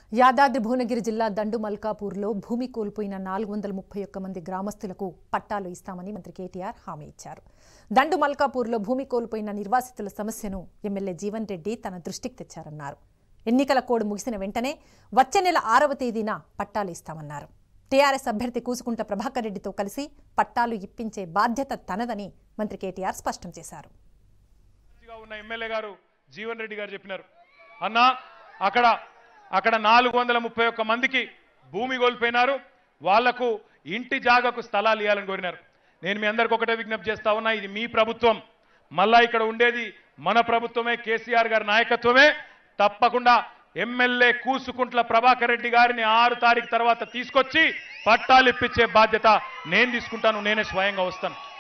యాదాద్రి భువనగిరి జిల్లా దండు మల్కాపూర్లో భూమి కోల్పోయిన నాలుగు వందల ముప్పై ఒక్క మంది గ్రామస్తులకు పట్టాలు ఇస్తామని మంత్రి కేటీఆర్ హామీ ఇచ్చారు దండు మల్కాపూర్లో భూమి కోల్పోయిన నిర్వాసితుల సమస్యను ఎమ్మెల్యే జీవన్ రెడ్డి తన దృష్టికి తెచ్చారన్నారు ఎన్నికల కోడ్ ముగిసిన వెంటనే వచ్చే నెల ఆరవ తేదీన పట్టాలు ఇస్తామన్నారు టీఆర్ఎస్ అభ్యర్థి కూసుకుంట్ల ప్రభాకర్ రెడ్డితో కలిసి పట్టాలు ఇప్పించే బాధ్యత తనదని మంత్రి కేటీఆర్ స్పష్టం చేశారు గా ఉన్న ఎమ్మెల్యే గారు జీవన్ రెడ్డి గారు చెప్పినారు అన్నా అక్కడ అక్కడ నాలుగు వందల ముప్పై ఒక్క మందికి భూమి కోల్పోయినారు వాళ్లకు ఇంటి జాగకు స్థలాలు ఇవ్వాలని కోరినారు నేను మీ అందరికి ఒకటే విజ్ఞప్తి చేస్తా ఉన్నా ఇది మీ ప్రభుత్వం మళ్ళా ఇక్కడ ఉండేది మన ప్రభుత్వమే కేసీఆర్ గారి నాయకత్వమే తప్పకుండా ఎమ్మెల్యే కూసుకుంట్ల ప్రభాకర్ రెడ్డి గారిని ఆరు తారీఖు తర్వాత తీసుకొచ్చి పట్టాలు ఇప్పించే బాధ్యత నేను తీసుకుంటాను నేనే స్వయంగా వస్తాను